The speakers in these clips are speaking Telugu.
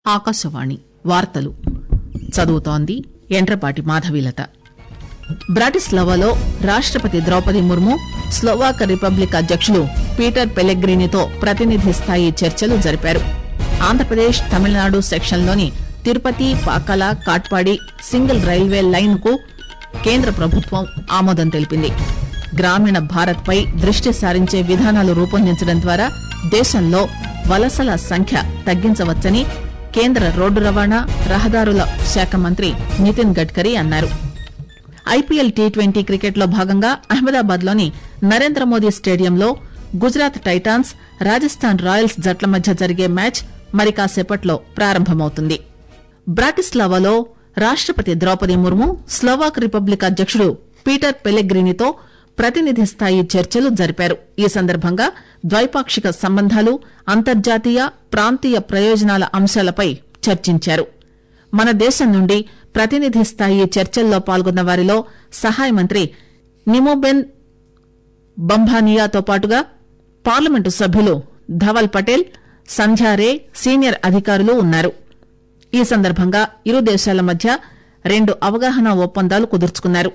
ఆకాశవాణి వార్తలు చదువుతోంది ఎండ్రపాటి మాధవీలత బ్రాటిస్లావాలో రాష్టపతి ద్రౌపది ముర్ము స్లోవాక్ రిపబ్లిక్ అధ్యకులు పీటర్ పెలెగ్రినితో ప్రతినిధి స్థాయి చర్చలు జరిపారు ఆంధ్రప్రదేశ్ తమిళనాడు సెక్షన్లోని Tirupati Pakala Katpadi single railway line కు కేంద్ర ప్రభుత్వం ఆమోదం తెలిపింది గ్రామీణ భారత్ పై దృష్టి సారించే విధానాలు రూపొందించడం ద్వారా దేశంలో వలసల సంఖ్య తగ్గించవచ్చని కేంద్ర రోడ్డు రవాణా రహదారుల శాఖ మంత్రి నితిన్ గడ్కరీ అన్నారు ఐపీఎల్ టీ ట్వంటీ క్రికెట్ లో భాగంగా అహ్మదాబాద్ లోని నరేంద్ర మోదీ స్టేడియంలో గుజరాత్ టైటాన్స్ రాజస్థాన్ రాయల్స్ జట్ల మధ్య జరిగే మ్యాచ్ మరి కాసేపట్లో ప్రారంభమవుతుంది బ్రాటిస్లావాలో రాష్టపతి ద్రౌపది ముర్ము స్లోవాక్ రిపబ్లిక్ అధ్యకుడు పీటర్ పెలెగ్రినితో ప్రతినిధి స్థాయి చర్చలు జరిపారు ఈ సందర్భంగా ద్వైపాక్షిక సంబంధాలు అంతర్జాతీయ ప్రాంతీయ ప్రయోజనాల అంశాలపై చర్చించారు మన దేశం నుండి ప్రతినిధి స్థాయి చర్చల్లో పాల్గొన్న వారిలో సహాయ మంత్రి నిమోబెన్ బంభానియాతో పాటుగా పార్లమెంటు సభ్యులు ధవల్ పటేల్ సంధ్యారే సీనియర్ అధికారులు ఉన్నారు ఈ సందర్భంగా ఇరు దేశాల మధ్య రెండు అవగాహన ఒప్పందాలు కుదుర్చుకున్నారు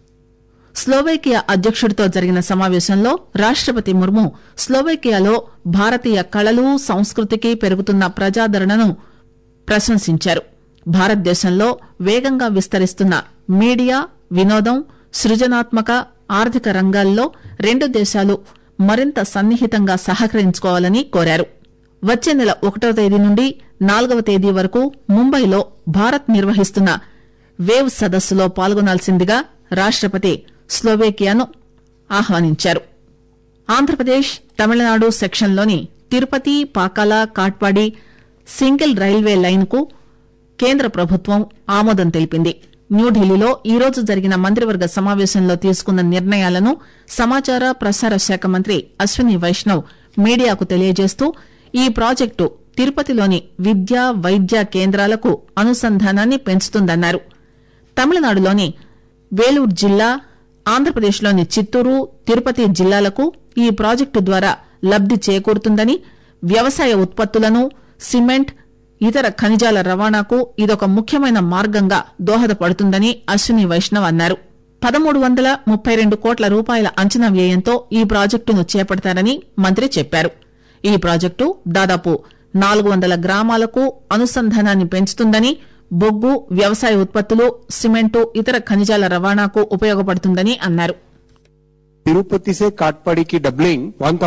స్లోవేకియా అధ్యకుడితో జరిగిన సమావేశంలో రాష్టపతి ముర్ము స్లోవేకియాలో భారతీయ కళలు సంస్కృతికి పెరుగుతున్న ప్రజాదరణను ప్రశంసించారు భారతదేశంలో వేగంగా విస్తరిస్తున్న మీడియా వినోదం సృజనాత్మక ఆర్థిక రంగాల్లో రెండు దేశాలు మరింత సన్నిహితంగా సహకరించుకోవాలని కోరారు వచ్చే నెల ఒకటో తేదీ నుండి నాలుగవ తేదీ వరకు ముంబైలో భారత్ నిర్వహిస్తున్న వేవ్ సదస్సులో పాల్గొనాల్సిందిగా రాష్టపతి స్లోవేకియాను ఆహ్వానించారు ఆంధ్రప్రదేశ్ తమిళనాడు సెక్షన్లోని Tirupati Pakala Katpadi single railway line కు కేంద్ర ప్రభుత్వం ఆమోదం తెలిపింది న్యూఢిల్లీలో ఈ రోజు జరిగిన మంత్రివర్గ సమావేశంలో తీసుకున్న నిర్ణయాలను సమాచార ప్రసార శాఖ మంత్రి అశ్విని వైష్ణవ్ మీడియాకు తెలియజేస్తూ ఈ ప్రాజెక్టు తిరుపతిలోని విద్య వైద్య కేంద్రాలకు అనుసంధానాన్ని పెంచుతుందన్నారు తమిళనాడులోని వేలూరు జిల్లా ఆంధ్రప్రదేశ్లోని చిత్తూరు తిరుపతి జిల్లాలకు ఈ ప్రాజెక్టు ద్వారా లబ్ది చేకూరుతుందని వ్యవసాయ ఉత్పత్తులను సిమెంట్ ఇతర ఖనిజాల రవాణాకు ఇదొక ముఖ్యమైన మార్గంగా దోహదపడుతుందని అశ్విని వైష్ణవ్ అన్నారు పదమూడు వందల ముప్పై రెండు కోట్ల రూపాయల అంచనా వ్యయంతో ఈ ప్రాజెక్టును చేపడతారని మంత్రి చెప్పారు ఈ ప్రాజెక్టు దాదాపు నాలుగు వందల గ్రామాలకు అనుసంధానాన్ని పెంచుతుందని బొగ్గు వ్యవసాయ ఉత్పత్తులు సిమెంటు ఇతర ఖనిజాల రవాణాకు ఉపయోగపడుతుందని అన్నారు तिरुपति से काटपाड़ी की डबलिंग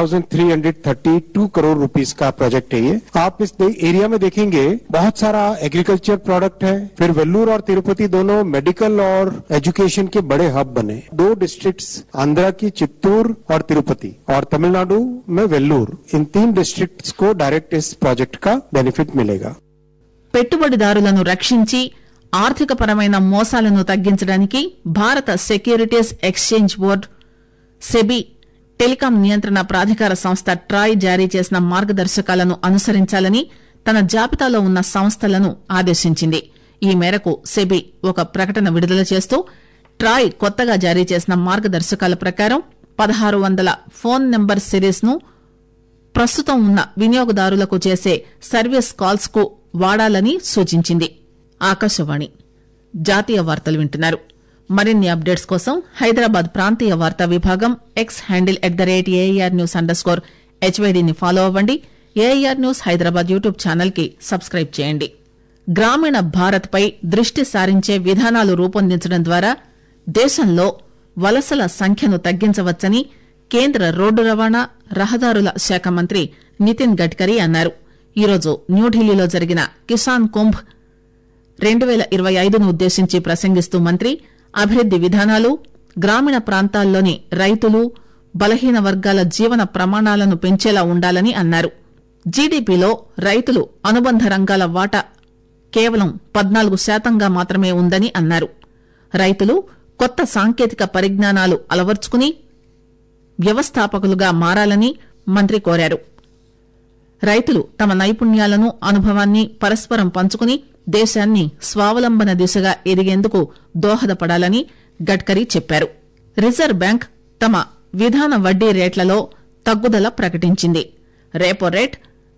1332 करोड़ रुपीस का प्रोजेक्ट है ये आप इस एरिया में देखेंगे बहुत सारा एग्रीकल्चर प्रोडक्ट है फिर वेल्लूर और तिरुपति दोनों मेडिकल और एजुकेशन के बड़े हब बने दो डिस्ट्रिक्ट्स आंध्रा की चित्तूर और तिरुपति और तमिलनाडु में वेल्लूर इन तीन डिस्ट्रिक्ट्स को डायरेक्ट इस प्रोजेक्ट का बेनिफिट मिलेगा పెట్టుబడిదారులను రక్షించి ఆర్థికపరమైన మోసాలను తగ్గించడానికి భారత securities exchange board SEBI telecom నియంత్రణ ప్రాధికార సంస్థ ట్రాయ్ జారీ చేసిన మార్గదర్శకాలను అనుసరించాలని తన జాబితాలో ఉన్న సంస్థలను ఆదేశించింది ఈ మేరకు సెబీ ఒక ప్రకటన విడుదల చేస్తూ ట్రాయ్ కొత్తగా జారీ చేసిన మార్గదర్శకాల ప్రకారం పదహారు వందల ఫోన్ నెంబర్ సిరీస్ ను ప్రస్తుతం ఉన్న వినియోగదారులకు చేసే సర్వీస్ కాల్స్ కు వాడాలని సూచించింది ఆకాశవాణి జాతీయ వార్తలు వింటున్నారు మరిన్ని అప్డేట్స్ కోసం హైదరాబాద్ ప్రాంతీయ వార్తా విభాగం X handle at the rate air news underscore హెచ్వైడీని ఫాలో అవ్వండి air news Hyderabad YouTube channel కి సబ్స్క్రైబ్ చేయండి గ్రామీణ భారత్ పై దృష్టి సారించే విధానాలు రూపొందించడం ద్వారా దేశంలో వలసల సంఖ్యను తగ్గించవచ్చని కేంద్ర రోడ్డు రవాణా రహదారుల శాఖ మంత్రి నితిన్ గడ్కరీ అన్నారు ఈరోజు న్యూఢిల్లీలో జరిగిన కిసాన్ కుంభ్ రెండు పేల ఇరవై ఐదును ఉద్దేశించి ప్రసంగిస్తూ మంత్రి అభివృద్ది విధానాలు గ్రామీణ ప్రాంతాల్లోని రైతులు బలహీన వర్గాల జీవన ప్రమాణాలను పెంచేలా ఉండాలని అన్నారు జీడీపీలో రైతులు అనుబంధ రంగాల వాటా కేవలం పద్నాలుగు శాతంగా మాత్రమే ఉందని అన్నారు రైతులు కొత్త సాంకేతిక పరిజ్ఞానాలు అలవర్చుకుని వ్యవస్థాపకులుగా మారాలని మంత్రి కోరారు రైతులు తమ నైపుణ్యాలను అనుభవాన్ని పరస్పరం పంచుకుని దేశాన్ని స్వావలంబన దిశగా ఎదిగేందుకు దోహదపడాలని గడ్కరీ చెప్పారు రిజర్వ్ బ్యాంక్ తమ విధాన వడ్డీ రేట్లలో తగ్గుదల ప్రకటించింది రెపో రేట్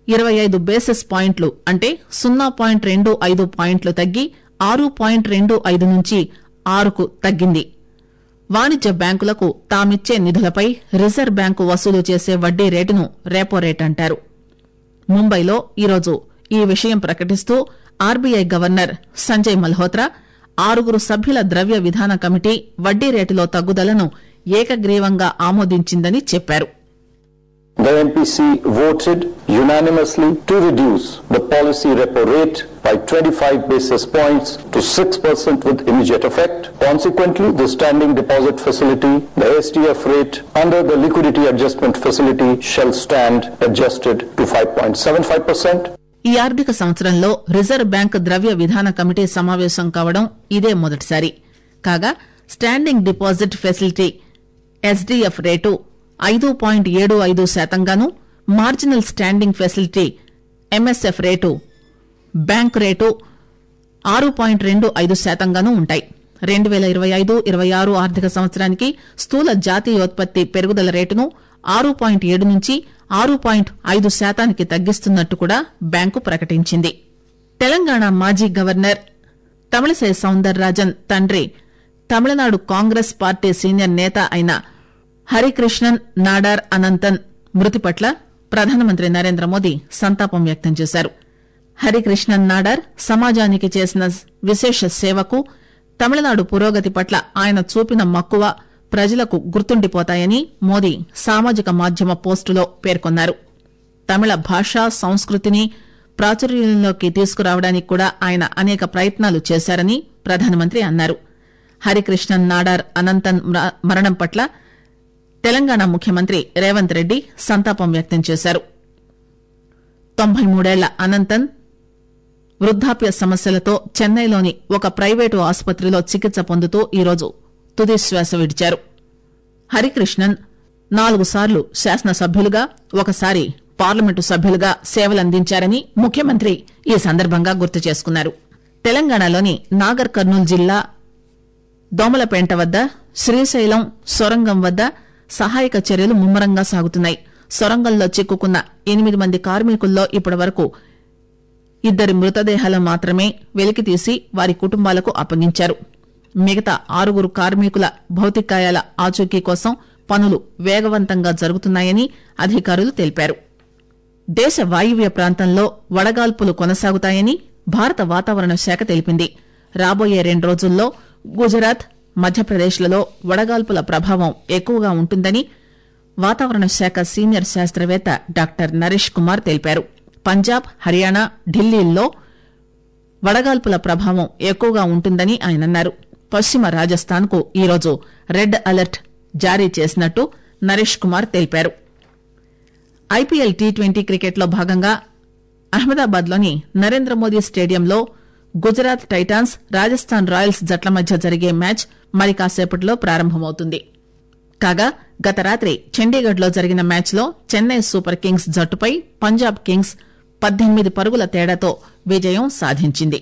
ఇరవై ఐదు బేసిస్ పాయింట్లు అంటే సున్నా పాయింట్ రెండు ఐదు పాయింట్లు తగ్గి ఆరు పాయింట్ రెండు ఐదు నుంచి ఆరుకు తగ్గింది వాణిజ్య బ్యాంకులకు తామిచ్చే నిధులపై రిజర్వ్ బ్యాంకు వసూలు చేసే వడ్డీ రేటును రెపో రేట్ అంటారు ముంబైలో ఈరోజు ఈ విషయం ప్రకటిస్తూ ఆర్బీఐ గవర్నర్ సంజయ్ మల్హోత్రా ఆరుగురు సభ్యుల ద్రవ్య విధాన కమిటీ వడ్డీ రేటులో తగ్గుదలను ఏకగ్రీవంగా ఆమోదించిందని చెప్పారు The MPC voted unanimously to reduce the policy repo rate by 25 basis points to 6% with immediate effect. Consequently, the standing deposit facility, the SDF rate under the liquidity adjustment facility shall stand adjusted to 5.75%. ఈ ఆర్థిక సంవత్సరంలో రిజర్వ్ బ్యాంక్ ద్రవ్య విధాన కమిటీ సమావేశం కావడం ఇదే మొదటిసారి కాగా standing deposit facility SDF rate ఐదు పాయింట్ ఏడు ఐదు శాతంగాను marginal standing facility MSF rate bank rate ఆరు పాయింట్ రెండు ఐదు శాతంగాను ఉంటాయి రెండు పేల ఇరవై ఐదు ఇరవై ఆరు ఆర్థిక సంవత్సరానికి స్థూల జాతీయోత్పత్తి పెరుగుదల రేటును ఆరు పాయింట్ ఏడు నుంచి ఆరు పాయింట్ ఐదు శాతానికి తగ్గిస్తున్నట్టు కూడా బ్యాంకు ప్రకటించింది తెలంగాణ మాజీ గవర్నర్ తమిళసై సౌందరరాజన్ తండ్రి తమిళనాడు కాంగ్రెస్ పార్టీ సీనియర్ నేత అయిన హరికృష్ణన్ నాడార్ అనంతన్ మృతి పట్ల ప్రధానమంత్రి నరేంద్ర మోదీ సంతాపం వ్యక్తం చేశారు హరికృష్ణన్ నాడార్ సమాజానికి చేసిన విశేష సేవకు తమిళనాడు పురోగతి పట్ల ఆయన చూపిన మక్కువ ప్రజలకు గుర్తుండిపోతాయని మోదీ సామాజిక మాధ్యమ పోస్టులో పేర్కొన్నారు తమిళ భాష సంస్కృతిని ప్రాచుర్యంలోకి తీసుకురావడానికి కూడా ఆయన అనేక ప్రయత్నాలు చేశారని ప్రధానమంత్రి అన్నారు హరికృష్ణన్ నాడార్ అనంతన్ మ్ర- మరణం పట్ల తెలంగాణ ముఖ్యమంత్రి రేవంత్ రెడ్డి సంతాపం వ్యక్తం చేశారు తొంభై మూడేళ్ల అనంతన్ వృద్ధాప్య సమస్యలతో చెన్నైలోని ఒక ప్రైవేటు ఆసుపత్రిలో చికిత్స పొందుతూ ఈరోజు తుది శ్వాస విడిచారు హరికృష్ణన్ నాలుగు సార్లు శాసనసభ్యులుగా ఒకసారి పార్లమెంటు సభ్యులుగా సేవలందించారని ముఖ్యమంత్రి ఈ సందర్భంగా గుర్తు చేసుకున్నారు తెలంగాణలోని నాగర్ కర్నూలు జిల్లా దోమలపేంట వద్ద శ్రీశైలం సొరంగం వద్ద సహాయక చర్యలు ముమ్మరంగా సాగుతున్నాయి సొరంగంలో చిక్కుకున్న ఎనిమిది మంది కార్మికుల్లో ఇప్పటి వరకు ఇద్దరి మృతదేహాలు మాత్రమే వెలికితీసి వారి కుటుంబాలకు అప్పగించారు మిగతా ఆరుగురు కార్మికుల భౌతికాయాల ఆచూకీ కోసం పనులు వేగవంతంగా జరుగుతున్నాయని అధికారులు తెలిపారు దేశ వాయువ్య ప్రాంతంలో వడగాల్పులు కొనసాగుతాయని భారత వాతావరణ శాఖ తెలిపింది రాబోయే రెండు రోజుల్లో గుజరాత్ మధ్యప్రదేశ్లలో వడగాల్పుల ప్రభావం ఎక్కువగా ఉంటుందని వాతావరణ శాఖ సీనియర్ శాస్త్రవేత్త డాక్టర్ నరేష్ కుమార్ తెలిపారు పంజాబ్ హర్యానా ఢిల్లీల్లో వడగాల్పుల ప్రభావం ఎక్కువగా ఉంటుందని ఆయన అన్నారు పశ్చిమ రాజస్థాన్ కు ఈరోజు రెడ్ అలర్ట్ జారీ చేసినట్టు నరేష్ కుమార్ తెలిపారు ఐపీఎల్ టీ ట్వంటీ క్రికెట్లో భాగంగా అహ్మదాబాద్ లోని నరేంద్ర మోదీ స్టేడియంలో గుజరాత్ టైటాన్స్ రాజస్థాన్ రాయల్స్ జట్ల మధ్య జరిగే మ్యాచ్ మరి కాసేపట్లో ప్రారంభమవుతుంది కాగా గత రాత్రి చండీగఢ్ లో జరిగిన మ్యాచ్ లో చెన్నై సూపర్ కింగ్స్ జట్టుపై పంజాబ్ కింగ్స్ పద్దెనిమిది పరుగుల తేడాతో విజయం సాధించింది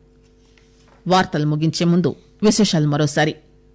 వార్తలు ముగించే ముందు విశేషాలు మరోసారి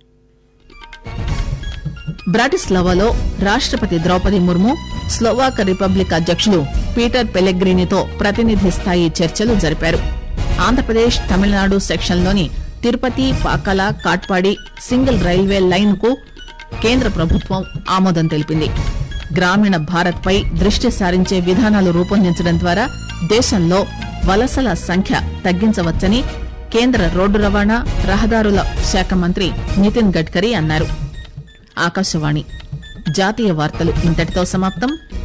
బ్రాటిస్లవాలో రాష్టపతి ద్రౌపది ముర్ము స్లోవాక్ రిపబ్లిక్ అధ్యక్షులు పీటర్ పెలెగ్రినితో ప్రతినిధి స్థాయి చర్చలు జరిపారు ఆంధ్రప్రదేశ్ తమిళనాడు సెక్షన్లోని Tirupati Pakala Katpadi single railway line కు కేంద్ర ప్రభుత్వం ఆమోదం తెలిపింది గ్రామీణ భారత్ పై దృష్టి సారించే విధానాలు రూపొందించడం ద్వారా దేశంలో వలసల సంఖ్య తగ్గించవచ్చని కేంద్ర రోడ్డు రవాణా రహదారుల శాఖ మంత్రి నితిన్ గడ్కరీ అన్నారు ఆకాశవాణి జాతీయ వార్తలు ఇంతటితో సమాప్తం